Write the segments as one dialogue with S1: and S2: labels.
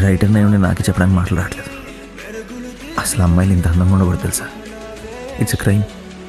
S1: writer ఉండి నాకే చెప్పడానికి మాట్లాడట్లేదు అసలు అమ్మాయిలు ఇంత అందంగా ఉండకూడదు తెలుసా it's crime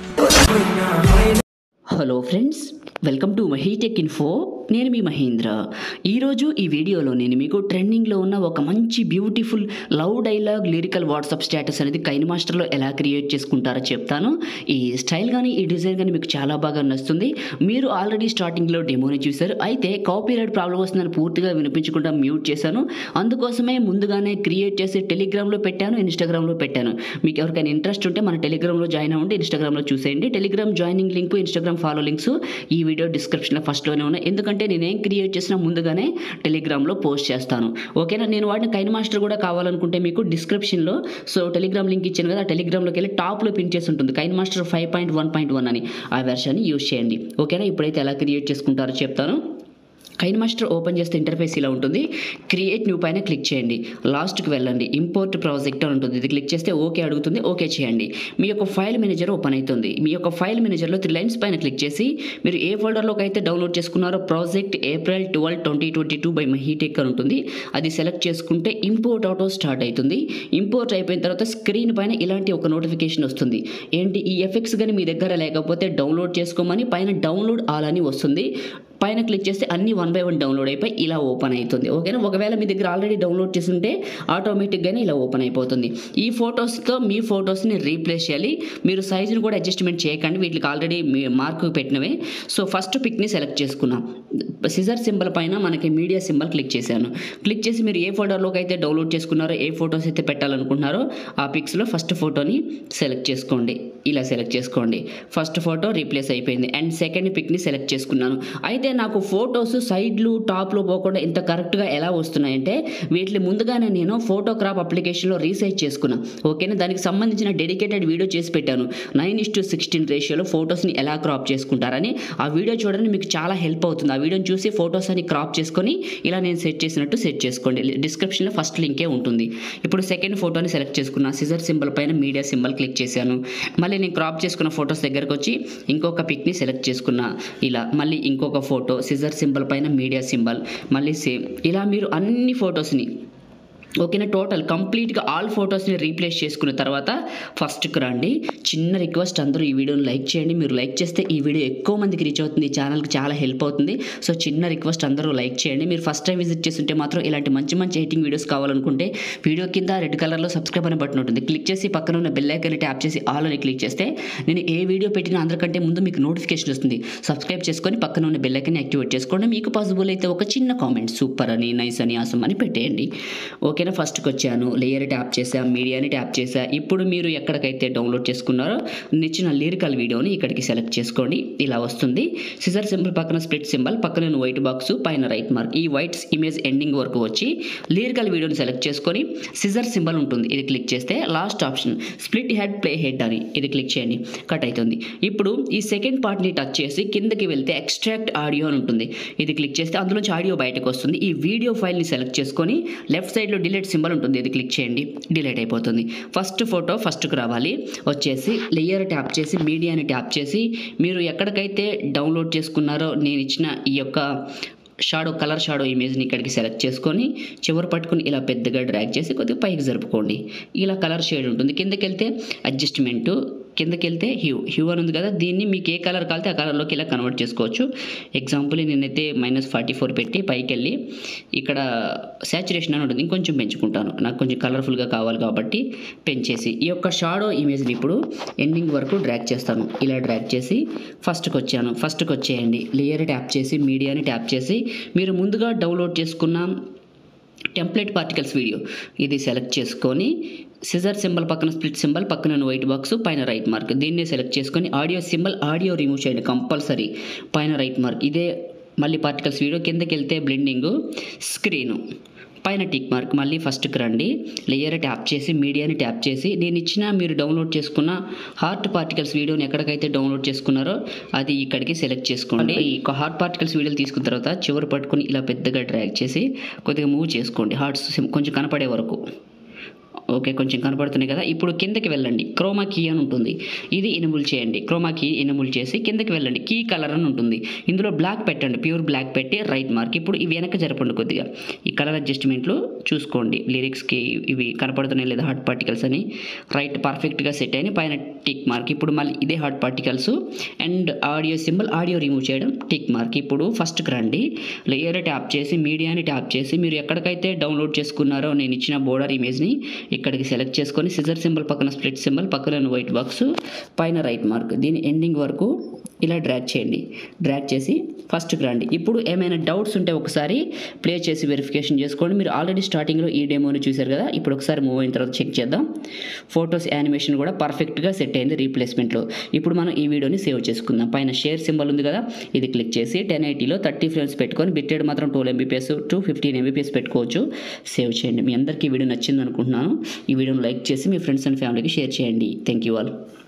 S2: hello friends welcome to Mahitech info నేను మీ మహేంద్ర ఈరోజు ఈ వీడియోలో నేను మీకు ట్రెండింగ్లో ఉన్న ఒక మంచి beautiful love dialogue lyrical WhatsApp status అనేది కైన్ మాస్టర్లో ఎలా క్రియేట్ చేసుకుంటారో చెప్తాను ఈ స్టైల్ కానీ ఈ డిజైన్ కానీ మీకు చాలా బాగా నచ్చుతుంది మీరు ఆల్రెడీ స్టార్టింగ్లో డెమోని చూశారు అయితే కాపీరైట్ ప్రాబ్లం వస్తుందని పూర్తిగా వినిపించకుండా మ్యూట్ చేశాను అందుకోసమే ముందుగానే క్రియేట్ చేసి టెలిగ్రామ్లో పెట్టాను ఇన్స్టాగ్రామ్లో పెట్టాను మీకు ఎవరికైనా ఇంట్రెస్ట్ ఉంటే మన టెలిగ్రామ్లో జాయిన్ అవ్వండి ఇన్స్టాగ్రామ్లో చూసేయండి Telegram joining link Instagram follow links ఈ వీడియో డిస్క్రిప్షన్లో ఫస్ట్లోనే ఉన్నాయి ఎందుకంటే నేనేం క్రియేట్ చేసినా ముందుగానే టెలిగ్రామ్లో పోస్ట్ చేస్తాను ఓకేనా నేను వాడిన కైన్ మాస్టర్ కూడా కావాలనుకుంటే మీకు డిస్క్రిప్షన్లో సో టెలిగ్రామ్ లింక్ ఇచ్చాను కదా ఆ టెలిగ్రామ్లోకి వెళ్ళి టాప్లో పిన్ చేసి ఉంటుంది KineMaster five point one point one అని ఆ వెర్షన్ని యూజ్ చేయండి ఓకేనా ఇప్పుడైతే ఎలా క్రియేట్ చేసుకుంటారో చెప్తాను కైన్ మాస్టర్ ఓపెన్ చేస్తే ఇంటర్ఫేస్ ఇలా ఉంటుంది క్రియేట్ న్యూ పైన క్లిక్ చేయండి లాస్ట్కి వెళ్ళండి ఇంపోర్ట్ ప్రాజెక్ట్ అని ఉంటుంది ఇది క్లిక్ చేస్తే ఓకే అడుగుతుంది ఓకే చేయండి మీ యొక్క ఫైల్ మేనేజర్ ఓపెన్ అవుతుంది మీ యొక్క ఫైల్ మేనేజర్లో త్రీ లైన్స్ పైన క్లిక్ చేసి మీరు ఏ ఫోల్డర్లోకి అయితే డౌన్లోడ్ చేసుకున్నారో project April twelve twenty twenty two by Mahitech అని ఉంటుంది అది సెలెక్ట్ చేసుకుంటే ఇంపోర్ట్ ఆటో స్టార్ట్ అవుతుంది ఇంపోర్ట్ అయిపోయిన తర్వాత స్క్రీన్ పైన ఇలాంటి ఒక నోటిఫికేషన్ వస్తుంది ఏంటి ఈ ఎఫెక్ట్స్ కానీ మీ దగ్గర లేకపోతే డౌన్లోడ్ చేసుకోమని పైన డౌన్లోడ్ ఆల్ అని వస్తుంది పైన క్లిక్ చేస్తే అన్ని వన్ బై వన్ డౌన్లోడ్ అయిపోయి ఇలా ఓపెన్ అవుతుంది ఓకేనా ఒకవేళ మీ దగ్గర ఆల్రెడీ డౌన్లోడ్ చేసి ఉంటే ఆటోమేటిక్గానే ఇలా ఓపెన్ అయిపోతుంది ఈ ఫొటోస్తో మీ ఫొటోస్ని రీప్లేస్ చేయాలి మీరు సైజుని కూడా అడ్జస్ట్మెంట్ చేయకండి వీటికి ఆల్రెడీ మార్క్ పెట్టినవే సో ఫస్ట్ పిక్ని సెలెక్ట్ చేసుకున్నాం సిజర్ సింబల్ పైన మనకి మీడియా సింబల్ క్లిక్ చేశాను క్లిక్ చేసి మీరు ఏ ఫోటోలోకి అయితే డౌన్లోడ్ చేసుకున్నారో ఏ ఫొటోస్ అయితే పెట్టాలనుకుంటున్నారో ఆ పిక్స్లో ఫస్ట్ ఫోటోని సెలెక్ట్ చేసుకోండి ఇలా సెలెక్ట్ చేసుకోండి ఫస్ట్ ఫోటో రీప్లేస్ అయిపోయింది అండ్ సెకండ్ పిక్ని సెలెక్ట్ చేసుకున్నాను అయితే నాకు ఫొటోస్ సైడ్లు టాప్లో పోకుండా ఇంత కరెక్ట్గా ఎలా వస్తున్నాయంటే వీటిని ముందుగానే నేను ఫోటో క్రాప్ అప్లికేషన్లో రీసైజ్ చేసుకున్నా ఓకేనా దానికి సంబంధించిన డెడికేటెడ్ వీడియో చేసి పెట్టాను నైన్ ఇస్ టు సిక్స్టీన్ రేషియోలో ఫొటోస్ని ఎలా క్రాప్ చేసుకుంటారని ఆ వీడియో చూడండి మీకు చాలా హెల్ప్ అవుతుంది ఆ వీడియోని చూసి ఫొటోస్ అని క్రాప్ చేసుకొని ఇలా నేను సెట్ చేసినట్టు సెట్ చేసుకోండి డిస్క్రిప్షన్లో ఫస్ట్ లింకే ఉంటుంది ఇప్పుడు సెకండ్ ఫోటోని సెలెక్ట్ చేసుకున్నా సిజర్ సింబల్ పైన మీడియా సింబల్ క్లిక్ చేశాను మళ్ళీ నేను క్రాప్ చేసుకున్న ఫొటోస్ దగ్గరకు వచ్చి ఇంకొక పిక్ని సెలెక్ట్ చేసుకున్నా ఇలా మళ్ళీ ఇంకొక ఫోటో సిజర్ సింబల్ పైన మీడియా సింబల్ మళ్ళీ సేమ్ ఇలా మీరు అన్ని ఫొటోస్ని ఓకేనా టోటల్ కంప్లీట్గా ఆల్ ఫొటోస్ని రీప్లేస్ చేసుకున్న తర్వాత ఫస్ట్కి రండి చిన్న రిక్వెస్ట్ అందరూ ఈ వీడియోని లైక్ చేయండి మీరు లైక్ చేస్తే ఈ వీడియో ఎక్కువ మందికి రీచ్ అవుతుంది ఈ ఛానల్కి చాలా హెల్ప్ అవుతుంది సో చిన్న రిక్వెస్ట్ అందరూ లైక్ చేయండి మీరు ఫస్ట్ టైం విజిట్ చేస్తుంటే మాత్రం ఇలాంటి మంచి మంచి ఎడిటింగ్ వీడియోస్ కావాలనుకుంటే వీడియో కింద రెడ్ కలర్లో సబ్స్క్రైబ్ అనే బటన్ ఉంటుంది క్లిక్ చేసి పక్కన ఉన్న బెల్ ఐకాన్ని ట్యాప్ చేసి ఆల్ అని క్లిక్ చేస్తే నేను ఏ వీడియో పెట్టినా అందరికంటే ముందు మీకు నోటిఫికేషన్ వస్తుంది సబ్స్క్రైబ్ చేసుకొని పక్కన ఉన్న బెల్ ఐకాన్ని యాక్టివేట్ చేసుకోండి మీకు పాసిబుల్ అయితే ఒక చిన్న కామెంట్ సూపర్ అని నైస్ అని ఆసం అని పెట్టేయండి ఓకేనా ఫస్ట్కి వచ్చాను లేయర్ ట్యాప్ చేసా మీడియాని ట్యాప్ చేసా ఇప్పుడు మీరు ఎక్కడికైతే డౌన్లోడ్ చేసుకున్నారో నిచ్చిన లిరికల్ వీడియోని ఇక్కడికి సెలెక్ట్ చేసుకోండి ఇలా వస్తుంది సిజర్ సింబల్ పక్కన స్ప్లిట్ సింబల్ పక్కన వైట్ బాక్స్ పైన రైట్ మార్క్ ఈ వైట్ ఇమేజ్ ఎండింగ్ వరకు వచ్చి లిరికల్ వీడియోని సెలెక్ట్ చేసుకొని సిజర్ సింబల్ ఉంటుంది ఇది క్లిక్ చేస్తే last option split head play head అని ఇది క్లిక్ చేయండి కట్ అవుతుంది ఇప్పుడు ఈ సెకండ్ పార్ట్ని టచ్ చేసి కిందకి వెళ్తే ఎక్స్ట్రాక్ట్ ఆడియో అని ఉంటుంది ఇది క్లిక్ చేస్తే అందులోంచి ఆడియో బయటకు వస్తుంది ఈ వీడియో ఫైల్ని సెలెక్ట్ చేసుకొని లెఫ్ట్ సైడ్లో డిలీట్ సింబల్ ఉంటుంది ఇది క్లిక్ చేయండి డిలీట్ అయిపోతుంది ఫస్ట్ ఫోటో ఫస్ట్కి రావాలి వచ్చేసి లేయర్ ట్యాప్ చేసి మీడియాని ట్యాప్ చేసి మీరు ఎక్కడికైతే డౌన్లోడ్ చేసుకున్నారో నేను ఇచ్చిన ఈ యొక్క షాడో కలర్ షాడో ఇమేజ్ని ఇక్కడికి సెలెక్ట్ చేసుకొని చివరి పట్టుకొని ఇలా పెద్దగా డ్రాగ్ చేసి కొద్దిగా పైకి జరుపుకోండి ఇలా కలర్ షేడ్ ఉంటుంది కిందకి వెళ్తే అడ్జస్ట్మెంట్ కిందకి వెళ్తే హ్యూ హ్యూ అని ఉంది కదా దీన్ని మీకు ఏ కలర్ కాలితే ఆ కలర్లోకి ఇలా కన్వర్ట్ చేసుకోవచ్చు ఎగ్జాంపుల్ నేనైతే మైనస్ ఫార్టీ ఫోర్ పెట్టి పైకి వెళ్ళి ఇక్కడ శాచురేషన్ అని ఉంటుంది ఇంకొంచెం పెంచుకుంటాను నాకు కొంచెం కలర్ఫుల్గా కావాలి కాబట్టి పెంచేసి ఈ యొక్క షాడో ఇమేజ్ని ఇప్పుడు ఎండింగ్ వరకు డ్రాగ్ చేస్తాను ఇలా డ్రాగ్ చేసి ఫస్ట్కి వచ్చాను ఫస్ట్కి వచ్చేయండి లేయర్ ట్యాప్ చేసి మీడియాని ట్యాప్ చేసి మీరు ముందుగా డౌన్లోడ్ చేసుకున్న టెంప్లెట్ పార్టికల్స్ వీడియో ఇది సెలెక్ట్ చేసుకొని సిజర్ సింబల్ పక్కన స్ప్లిట్ సింబల్ పక్కన వైట్ బాక్స్ పైన రైట్ మార్క్ దీన్ని సెలెక్ట్ చేసుకొని ఆడియో సింబల్ ఆడియో రిమూవ్ చేయండి కంపల్సరీ పైన రైట్ మార్క్ ఇదే మళ్ళీ పార్టికల్స్ వీడియో కిందకి వెళ్తే బ్లెండింగ్ స్క్రీను పైన టిక్ మార్క్ మళ్ళీ ఫస్ట్కి రండి లేయర్ ట్యాప్ చేసి మీడియాని ట్యాప్ చేసి నేను ఇచ్చిన మీరు డౌన్లోడ్ చేసుకున్న హార్ట్ పార్టికల్స్ వీడియోని ఎక్కడికైతే డౌన్లోడ్ చేసుకున్నారో అది ఇక్కడికి సెలెక్ట్ చేసుకోండి ఈ హార్ట్ పార్టికల్స్ వీడియోలు తీసుకున్న తర్వాత చివరి పట్టుకుని ఇలా పెద్దగా డ్రాగ్ చేసి కొద్దిగా మూవ్ చేసుకోండి హార్ట్స్ కొంచెం కనపడే వరకు ఓకే కొంచెం కనపడుతున్నాయి కదా ఇప్పుడు కిందకి వెళ్ళండి క్రోమా కీ అని ఉంటుంది ఇది ఎనుబుల్ చేయండి క్రోమా కీ ఎనుబుల్ చేసి కిందకి వెళ్ళండి కీ కలర్ అని ఉంటుంది ఇందులో బ్లాక్ పెట్టండి ప్యూర్ బ్లాక్ పెట్టి రైట్ మార్క్ ఇప్పుడు ఇవి వెనక జరపండి కొద్దిగా ఈ కలర్ అడ్జస్ట్మెంట్లు చూసుకోండి లిరిక్స్కి ఇవి కనపడుతున్నాయి లేదా హార్ట్ పార్టికల్స్ అని రైట్ పర్ఫెక్ట్గా సెట్ అయిన పైన టిక్ మార్క్ ఇప్పుడు మళ్ళీ ఇదే heart particles and audio symbol audio remove చేయడం టిక్ మార్క్ ఇప్పుడు ఫస్ట్కి రండి లేయర్ ట్యాప్ చేసి మీడియాని ట్యాప్ చేసి మీరు ఎక్కడికైతే డౌన్లోడ్ చేసుకున్నారో నేను ఇచ్చిన బోర్డర్ ఇమేజ్ని ఇక్కడికి సెలెక్ట్ చేసుకొని సిజర్ సింబల్ పక్కన స్ప్లిట్ సింబల్ పక్కన వైట్ బాక్స్ పైన రైట్ మార్క్ దీని ఎండింగ్ వరకు ఇలా డ్రాగ్ చేయండి డ్రాగ్ చేసి ఫస్ట్కి రండి ఇప్పుడు ఏమైనా డౌట్స్ ఉంటే ఒకసారి ప్లే చేసి వెరిఫికేషన్ చేసుకోండి మీరు ఆల్రెడీ స్టార్టింగ్లో ఈ డెమోని చూశారు కదా ఇప్పుడు ఒకసారి మూవ్ అయిన తర్వాత చెక్ చేద్దాం ఫొటోస్ యానిమేషన్ కూడా పర్ఫెక్ట్గా సెట్ అయింది రీప్లేస్మెంట్లో ఇప్పుడు మనం ఈ వీడియోని సేవ్ చేసుకుందాం పైన షేర్ సింబల్ ఉంది కదా ఇది క్లిక్ చేసి టెన్ ఎయిటీలో థర్టీ ఫ్రేమ్స్ పెట్టుకొని బిట్టెడ్ మాత్రం two MBPS to fifteen MBPS పెట్టుకోవచ్చు సేవ్ చేయండి మీ అందరికీ ఈ వీడియో నచ్చింది అనుకుంటున్నాను ఈ వీడియోని లైక్ చేసి మీ ఫ్రెండ్స్ అండ్ ఫ్యామిలీకి షేర్ చేయండి థ్యాంక్ యూ ఆల్